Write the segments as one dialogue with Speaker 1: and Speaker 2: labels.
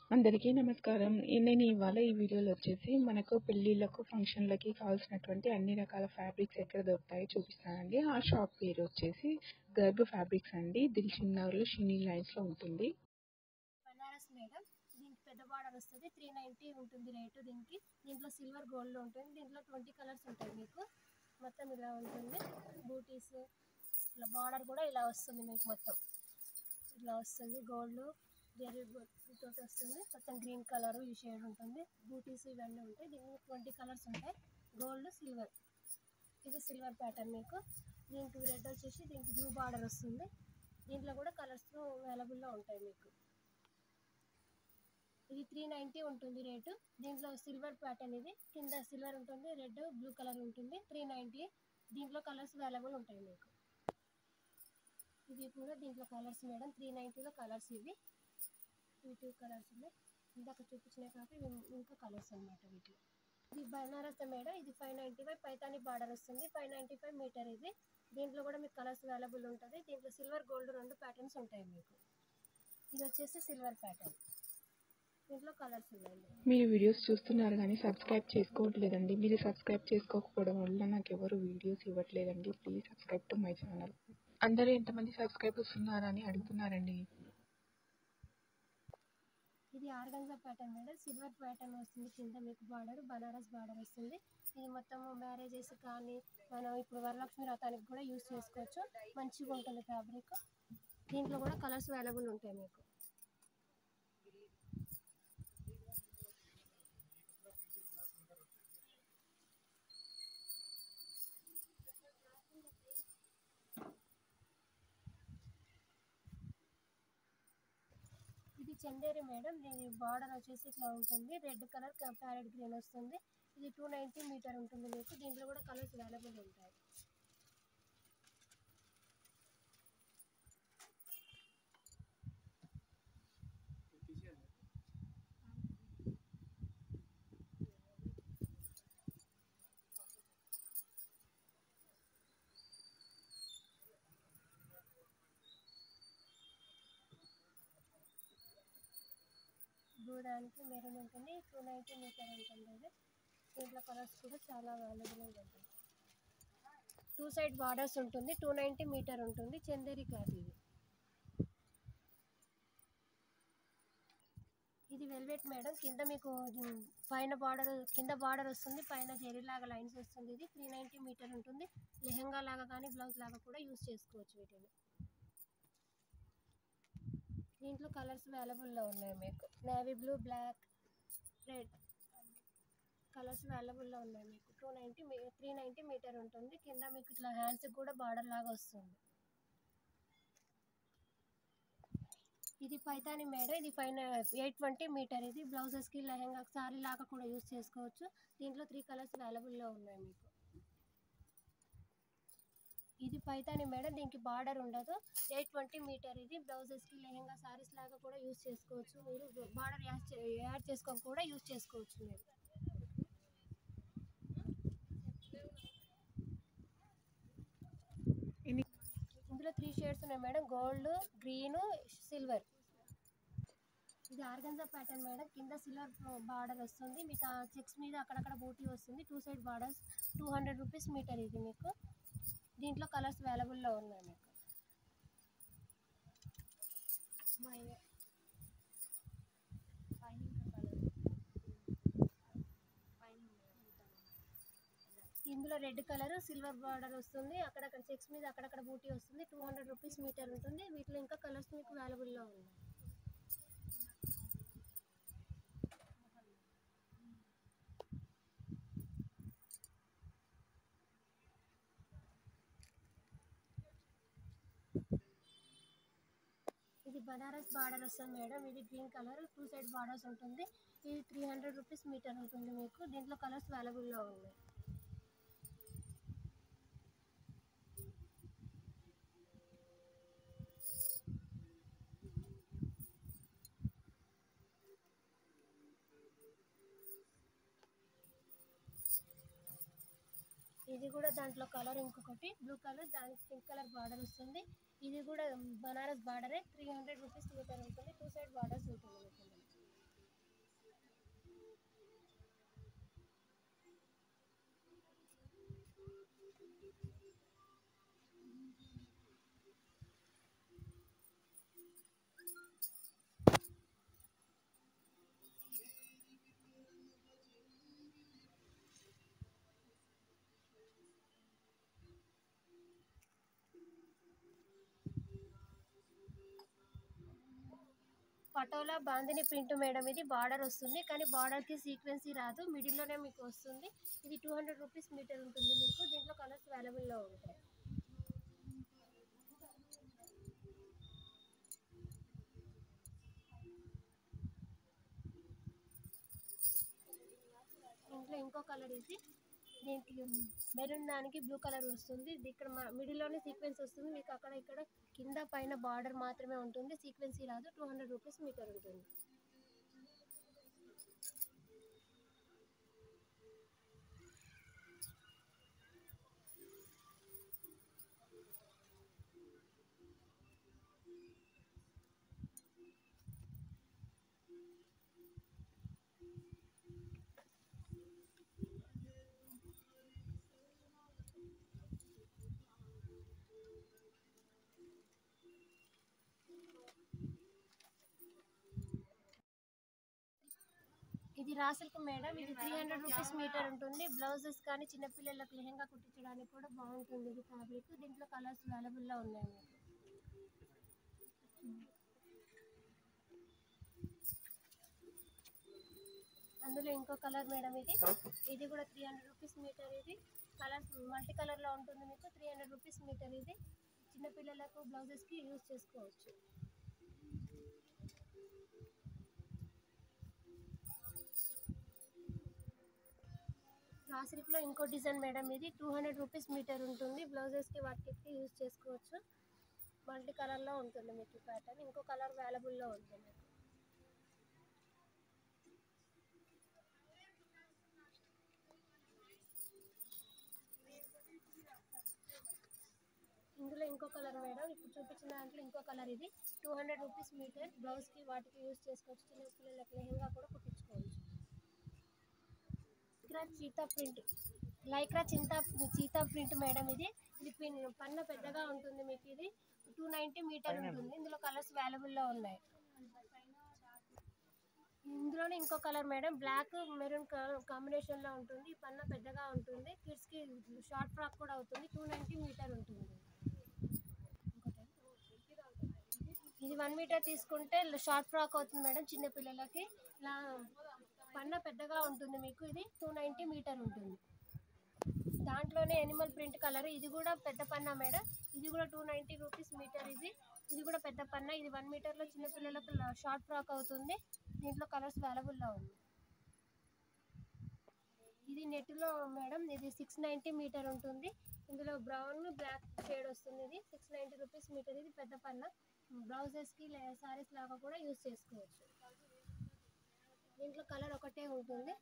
Speaker 1: అందరికీ నమస్కారం ఈ- నేను ఇవాళ ఈ వీడియోలో వచ్చేసి మనకు పెళ్ళిళ్ళకు ఫంక్షన్లకి కావాల్సినటువంటి అన్ని రకాల ఫ్యాబ్రిక్స్ ఎక్కడ దొరుకుతాయో చూపిస్తానండి ఆ షాప్ పేరు వచ్చేసి గర్గ్ ఫ్యాబ్రిక్స్ అండి దిల్షిన్ నగర్లో షినీ లైన్స్లో ఉంటుంది
Speaker 2: బనారస్ మేడం దీనికి పెద్ద బార్డర్ వస్తుంది త్రీ నైంటీ ఉంటుంది రేటు దీనికి దీంట్లో సిల్వర్ గోల్డ్ ఉంటుంది దీంట్లో ట్వంటీ కలర్స్ ఉంటాయి మీకు మొత్తం ఇలా ఉంటుంది బూటీస్ ఇలా బార్డర్ కూడా ఇలా వస్తుంది మీకు మొత్తం ఇలా వస్తుంది గోల్డ్ జెరీ తోటి వస్తుంది మొత్తం గ్రీన్ కలర్ ఈ షేడ్ ఉంటుంది బూటీస్ ఇవన్నీ ఉంటాయి దీనికి ట్వంటీ కలర్స్ ఉంటాయి గోల్డ్ సిల్వర్ ఇది సిల్వర్ ప్యాటర్న్ మీకు దీనికి రెడ్ వచ్చేసి దీనికి బ్లూ బార్డర్ వస్తుంది దీంట్లో కూడా కలర్స్ అవైలబుల్లో ఉంటాయి మీకు ఇది త్రీ నైంటీ ఉంటుంది రేటు దీంట్లో సిల్వర్ ప్యాటర్న్ ఇది కింద సిల్వర్ ఉంటుంది రెడ్ బ్లూ కలర్ ఉంటుంది త్రీ నైంటీ దీంట్లో కలర్స్ అవైలబుల్ ఉంటాయి మీకు ఇది కూడా దీంట్లో కలర్స్ మేడం త్రీ నైంటీలో కలర్స్ ఇవి ఇవి టూ కలర్స్ ఉన్నాయి ఇందాక చూపించినాయి కాక ఇవి ఇంకా కలర్స్ అనమాట వీటిలో ఇది బనారస్ మేడం ఇది five ninety five Paithani border వస్తుంది ఫైవ్ నైంటీ ఫైవ్ మీటర్ ఇది దీంట్లో కూడా మీకు కలర్స్ అవైలబుల్ ఉంటుంది దీంట్లో సిల్వర్ గోల్డ్ రెండు ప్యాటర్న్స్ ఉంటాయి మీకు ఇది వచ్చేసి సిల్వర్ ప్యాటర్న్ దీంట్లో కలర్స్ ఉన్నాయండి
Speaker 1: మీరు వీడియోస్ చూస్తున్నారు కానీ సబ్స్క్రైబ్ చేసుకోవట్లేదండి మీరు సబ్స్క్రైబ్ చేసుకోకపోవడం వల్ల నాకు ఎవరు వీడియోస్ ఇవ్వట్లేదండి please subscribe to my channel అందరూ ఎంతమంది సబ్స్క్రైబర్స్ ఉన్నారని అడుగుతున్నారండి
Speaker 2: ఇది organza pattern madam silver pattern వస్తుంది కింద మీకు బార్డర్ బనారస్ బార్డర్ వస్తుంది ఇది మొత్తం మ్యారేజెస్ కానీ మనం ఇప్పుడు వరలక్ష్మి వ్రతానికి కూడా యూస్ చేసుకోవచ్చు మంచిగా ఉంటుంది ఫ్యాబ్రిక్ దీంట్లో కూడా కలర్స్ అవైలబుల్ ఉంటాయి మీకు ఇది చందేరి మేడం దీని బార్డర్ వచ్చేసి ఇట్లా ఉంటుంది రెడ్ కలర్ ప్యారెట్ గ్రీన్ వస్తుంది ఇది టూ నైంటీ మీటర్ ఉంటుంది మీకు దీంట్లో కూడా కలర్స్ అవైలబుల్ ఉంటాయి బ్లూ దానికి మెరూన్ ఉంటుంది టూ నైంటీ మీటర్ ఉంటుంది ఇది దీంట్లో కలర్స్ కూడా చాలా అవైలబుల్ ఉంటుంది టూ సైడ్ బార్డర్స్ ఉంటుంది టూ నైంటీ మీటర్ ఉంటుంది చందేరి క్లాత్ ఇది ఇది వెల్వెట్ మేడం కింద మీకు ఉమ్, పైన బార్డర్ కింద బార్డర్ వస్తుంది పైన జెరీ లాగా లైన్స్ వస్తుంది ఇది త్రీ నైంటీ మీటర్ ఉంటుంది లెహంగా లాగా కానీ బ్లౌజ్ లాగా కూడా యూస్ చేసుకోవచ్చు వీటిని దీంట్లో కలర్స్ అవైలబుల్లో ఉన్నాయి మీకు navy blue black red colours అవైలబుల్లో ఉన్నాయి మీకు two ninety three ninety metre ఉంటుంది కింద మీకు ఇట్లా హ్యాండ్స్కి కూడా బార్డర్ లాగా వస్తుంది ఇది పైతాని మేడం ఇది పైన ఎయిట్ ట్వంటీ మీటర్ ఇది బ్లౌజెస్కి లెహంగా సారీ లాగా కూడా యూస్ చేసుకోవచ్చు దీంట్లో త్రీ కలర్స్ అవైలబుల్లో ఉన్నాయి మీకు ఇది పైతాని మేడం దీనికి బార్డర్ ఉండదు ఎయిట్ ట్వంటీ మీటర్ ఇది బ్లౌజెస్కి లెహంగా సారీస్ లాగా కూడా యూస్ చేసుకోవచ్చు మీరు బార్డర్ యాడ్ చే- యాడ్ చేసుకొని కూడా యూస్ చేసుకోవచ్చు మీరు
Speaker 1: ఇన్ని
Speaker 2: ఇందులో త్రీ షేడ్స్ ఉన్నాయి మేడం గోల్డ్ గ్రీన్ సిల్వర్ ఇది ఆర్గంజా ప్యాటర్న్ మేడం కింద సిల్వర్ బార్డర్ వస్తుంది మీకు ఆ చెక్స్ మీద అక్కడక్కడ బూటీ వస్తుంది two side borders two hundred rupees metre ఇది మీకు దీంట్లో కలర్స్ అవైలబుల్లో ఉన్నాయి మీకు ఇందులో రెడ్ కలర్ సిల్వర్ బార్డర్ వస్తుంది అక్కడక్కడ చెక్స్ మీద అక్కడక్కడ బూటీ వస్తుంది టూ హండ్రెడ్ రూపీస్ మీటర్ ఉంటుంది వీటిలో ఇంకా కలర్స్ మీకు అవైలబుల్లో ఉన్నాయి ఇది బనారస్ బార్డర్ వస్తుంది మేడం ఇది green colour two side borders ఉంటుంది ఇది త్రీ హండ్రెడ్ రూపీస్ మీటర్ ఉంటుంది మీకు దీంట్లో కలర్స్ అవైలబుల్లో ఉన్నాయి ఇది కూడా దాంట్లో కలర్ ఇంకొకటి బ్లూ కలర్ దానికి పింక్ కలర్ బార్డర్ వస్తుంది ఇది కూడా బనారస్ బార్డరే త్రీ హండ్రెడ్ రూపీస్ మీటర్ ఉంటుంది టూ సైడ్ బార్డర్స్ ఉంటుంది మీకు ఇందులో. పటోలా బాందిని ప్రింట్ మేడం ఇది బార్డర్ వస్తుంది కానీ బార్డర్కి సీక్వెన్సీ రాదు మిడిల్లోనే మీకు వస్తుంది ఇది టూ హండ్రెడ్ రూపీస్ మీటర్ ఉంటుంది మీకు దీంట్లో కలర్స్ అవైలబుల్లో ఉంటాయి దీంట్లో ఇంకో కలర్ ఇది దీనికి మెరూన్ దానికి బ్లూ కలర్ వస్తుంది ఇది ఇక్కడ మిడిల్లోనే సీక్వెన్స్ వస్తుంది మీకు అక్కడ ఇక్కడ కింద పైన బార్డర్ మాత్రమే ఉంటుంది సీక్వెన్సీ రాదు టూ హండ్రెడ్ రూపీస్ మీటర్ ఉంటుంది ఇది రాసిల్క్ మేడం ఇది త్రీ హండ్రెడ్ రూపీస్ మీటర్ ఉంటుంది బ్లౌజెస్ కానీ చిన్నపిల్లలకు లెహంగా కుట్టించడానికి కూడా బాగుంటుంది ఇది ఫ్యాబ్రిక్ దీంట్లో కలర్స్ అవైలబుల్లో ఉన్నాయి మీకు అందులో ఇంకో కలర్ మేడం ఇది ఇది కూడా త్రీ హండ్రెడ్ రూపీస్ మీటర్ ఇది కలర్స్ మల్టీ కలర్లో ఉంటుంది మీకు త్రీ హండ్రెడ్ రూపీస్ మీటర్ ఇది చిన్నపిల్లలకు బ్లౌజెస్కి యూజ్ చేసుకోవచ్చు రాసిల్క్లో ఇంకో డిజైన్ మేడం ఇది టూ హండ్రెడ్ రూపీస్ మీటర్ ఉంటుంది బ్లౌజెస్కి వాటికి యూజ్ చేసుకోవచ్చు మల్టీ కలర్లో ఉంటుంది మీకు ప్యాటర్న్ ఇంకో కలర్ అవైలబుల్లో ఉంటుంది ఇందులో ఇంకో కలర్ మేడం ఇప్పుడు చూపించిన దాంట్లో ఇంకో కలర్ ఇది టూ హండ్రెడ్ రూపీస్ మీటర్ బ్లౌజ్కి వాటికి యూజ్ చేసుకోవచ్చు చిన్న పిల్లలకి లెహంగా కూడా కుట్టించుకోవచ్చు లైక్రా చీతా ప్రింట్ లైక్రా చింతా చీతా ప్రింట్ మేడం ఇది ఇది పిన్ పన్న పెద్దగా ఉంటుంది మీకు ఇది టూ నైంటీ మీటర్ ఉంటుంది ఇందులో కలర్స్ అవైలబుల్లో ఉన్నాయి ఇందులోనే ఇంకో కలర్ మేడం బ్లాక్ మెరూన్ కాంబినేషన్లో ఉంటుంది ఈ పన్న పెద్దగా ఉంటుంది కిడ్స్కి షార్ట్ ఫ్రాక్ కూడా అవుతుంది టూ నైంటీ మీటర్ ఉంటుంది ఇది వన్ మీటర్ తీసుకుంటే షార్ట్ ఫ్రాక్ అవుతుంది మేడం చిన్న పిల్లలకి ఇలా పన్న పెద్దగా ఉంటుంది మీకు ఇది టూ నైంటీ మీటర్ ఉంటుంది దాంట్లోనే ఎనిమల్ ప్రింట్ కలర్ ఇది కూడా పెద్ద పన్న మేడం ఇది కూడా టూ నైంటీ రూపీస్ మీటర్ ఇది ఇది కూడా పెద్ద పన్న ఇది వన్ మీటర్లో చిన్న పిల్లలకు షార్ట్ ఫ్రాక్ అవుతుంది దీంట్లో కలర్స్ అవైలబుల్లో ఉంది ఇది నెట్లో మేడం ఇది సిక్స్ నైంటీ మీటర్ ఉంటుంది ఇందులో బ్రౌన్ బ్లాక్ షేడ్ వస్తుంది ఇది సిక్స్ నైంటీ రూపీస్ మీటర్ ఇది పెద్ద పన్న బ్లౌజెస్కి సారీస్ లాగా కూడా యూస్ చేసుకోవచ్చు దీంట్లో కలర్ ఒకటే ఉంటుంది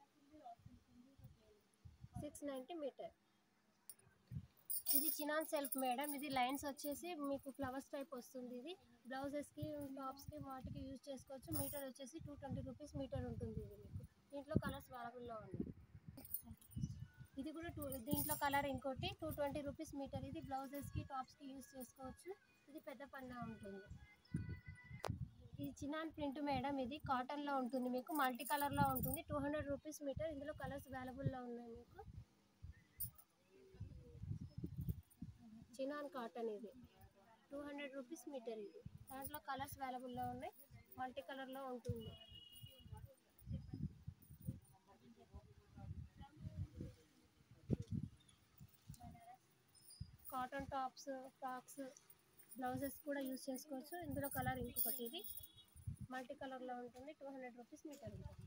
Speaker 2: సిక్స్ నైంటీ మీటర్ ఇది చినాన్ సెల్ఫ్ మేడం ఇది లైన్స్ వచ్చేసి మీకు ఫ్లవర్స్ టైప్ వస్తుంది ఇది బ్లౌజెస్కి టాప్స్కి వాటికి యూజ్ చేసుకోవచ్చు మీటర్ వచ్చేసి టూ ట్వంటీ రూపీస్ మీటర్ ఉంటుంది ఇది మీకు దీంట్లో కలర్స్ అవైలబుల్లో ఉన్నాయి ఇది కూడా టూ దీంట్లో కలర్ ఇంకోటి టూ ట్వంటీ రూపీస్ మీటర్ ఇది బ్లౌజెస్కి టాప్స్కి యూజ్ చేసుకోవచ్చు ఇది పెద్ద పన్నా ఉంటుంది ఇది చినాన్ ప్రింట్ మేడం ఇది కాటన్లో ఉంటుంది మీకు మల్టీ కలర్లో ఉంటుంది టూ హండ్రెడ్ రూపీస్ మీటర్ ఇందులో కలర్స్ అవైలబుల్లో ఉన్నాయి మీకు చినాన్ కాటన్ ఇది టూ హండ్రెడ్ రూపీస్ మీటర్ ఇది దాంట్లో కలర్స్ అవైలబుల్లో ఉన్నాయి మల్టీ కలర్లో ఉంటుంది కాటన్ టాప్స్ ఫ్రాక్స్ బ్లౌజెస్ కూడా యూజ్ చేసుకోవచ్చు ఇందులో కలర్ ఇంకొకటి ఇది మల్టీ కలర్లో ఉంటుంది టూ హండ్రెడ్ రూపీస్ మీటర్ ఉంటుంది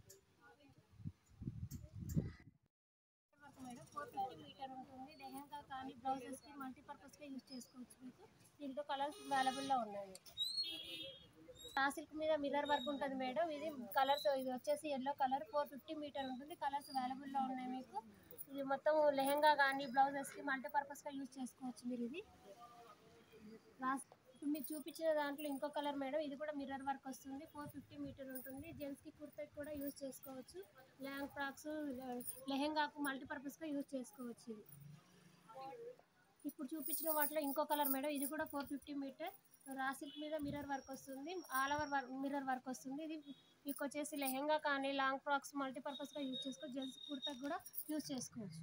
Speaker 2: మేడం ఫోర్ ఫిఫ్టీ మీటర్ ఉంటుంది లెహంగా కానీ బ్లౌజెస్కి మల్టీపర్పస్గా యూజ్ చేసుకోవచ్చు మీకు దీంట్లో కలర్స్ అవైలబుల్లో ఉన్నాయి ఆ సిల్క్ మీద మిర్రర్ వర్క్ ఉంటుంది మేడం ఇది కలర్స్ ఇది వచ్చేసి yellow colour four fifty metre ఉంటుంది కలర్స్ అవైలబుల్లో ఉన్నాయి మీకు ఇది మొత్తం లెహంగా కానీ బ్లౌజెస్కి మల్టీపర్పస్గా యూజ్ చేసుకోవచ్చు మీరు ఇది లాస్ట్ ఇప్పుడు మీకు చూపించిన దాంట్లో ఇంకో కలర్ మేడం ఇది కూడా మిర్రర్ వర్క్ వస్తుంది ఫోర్ ఫిఫ్టీ మీటర్ ఉంటుంది జెంట్స్కి కుర్తాకి కూడా యూజ్ చేసుకోవచ్చు లాంగ్ ఫ్రాక్స్ లెహంగాకు మల్టీపర్పస్గా యూజ్ చేసుకోవచ్చు ఇది ఇప్పుడు చూపించిన వాటిలో ఇంకో కలర్ మేడం ఇది కూడా ఫోర్ ఫిఫ్టీ మీటర్ రాసిల్క్ మీద మిర్రర్ వర్క్ వస్తుంది all over work mirror work వస్తుంది ఇది మీకు వచ్చేసి లెహంగా కానీ లాంగ్ ఫ్రాక్స్ మల్టీపర్పస్గా యూజ్ చేసుకోవచ్చు జెంట్స్ కుర్తాకి కూడా యూజ్ చేసుకోవచ్చు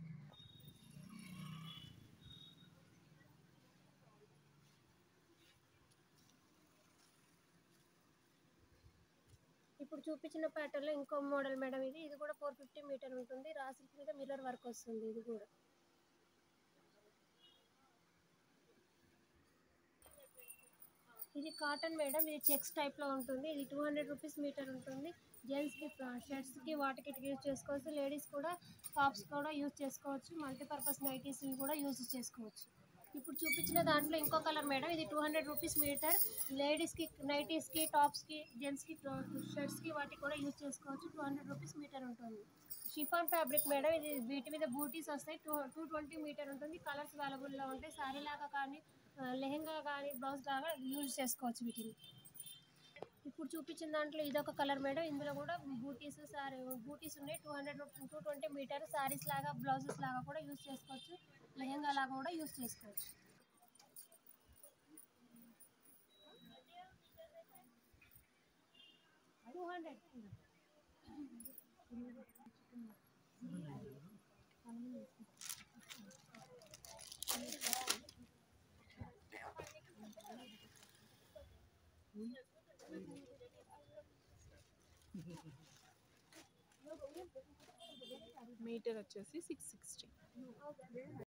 Speaker 2: ఇప్పుడు చూపించిన ప్యాటర్న్లో ఇంకో మోడల్ మేడం ఇది ఇది కూడా ఫోర్ ఫిఫ్టీ మీటర్ ఉంటుంది రా సిల్క్ మీద మిర్రర్ వర్క్ వస్తుంది ఇది కూడా ఇది కాటన్ మేడం ఇది చెక్స్ టైప్లో ఉంటుంది ఇది టూ హండ్రెడ్ రూపీస్ మీటర్ ఉంటుంది జెంట్స్కి షర్ట్స్కి వాటికి యూజ్ చేసుకోవచ్చు లేడీస్ కూడా టాప్స్ కూడా యూజ్ చేసుకోవచ్చు మల్టీపర్పస్ నైటీస్ కూడా యూజ్ చేసుకోవచ్చు ఇప్పుడు చూపించిన దాంట్లో ఇంకో కలర్ మేడం ఇది టూ హండ్రెడ్ రూపీస్ మీటర్ లేడీస్కి నైటీస్కి టాప్స్కి జెంట్స్కి షర్ట్స్కి వాటికి కూడా యూజ్ చేసుకోవచ్చు టూ హండ్రెడ్ రూపీస్ మీటర్ ఉంటుంది షిఫాన్ ఫ్యాబ్రిక్ మేడం ఇది వీటి మీద బూటీస్ వస్తాయి టూ టూ ట్వంటీ మీటర్ ఉంటుంది కలర్స్ అవైలబుల్లో ఉంటాయి శారీ లాగా కానీ ఆ, లెహెంగా కానీ బ్లౌజ్ లాగా యూజ్ చేసుకోవచ్చు వీటిని ఇప్పుడు చూపించిన దాంట్లో ఇదొక కలర్ మేడం ఇందులో కూడా బూటీస్ సారీ బూటీస్ ఉన్నాయి two hundred two twenty metre saris లాగా బ్లౌజెస్ లాగా కూడా యూజ్ చేసుకోవచ్చు లెహెంగా లాగా కూడా యూజ్ చేసుకోవచ్చు టూ హండ్రెడ్
Speaker 1: మీటర్ వచ్చేసి సిక్స్ సిక్స్టీ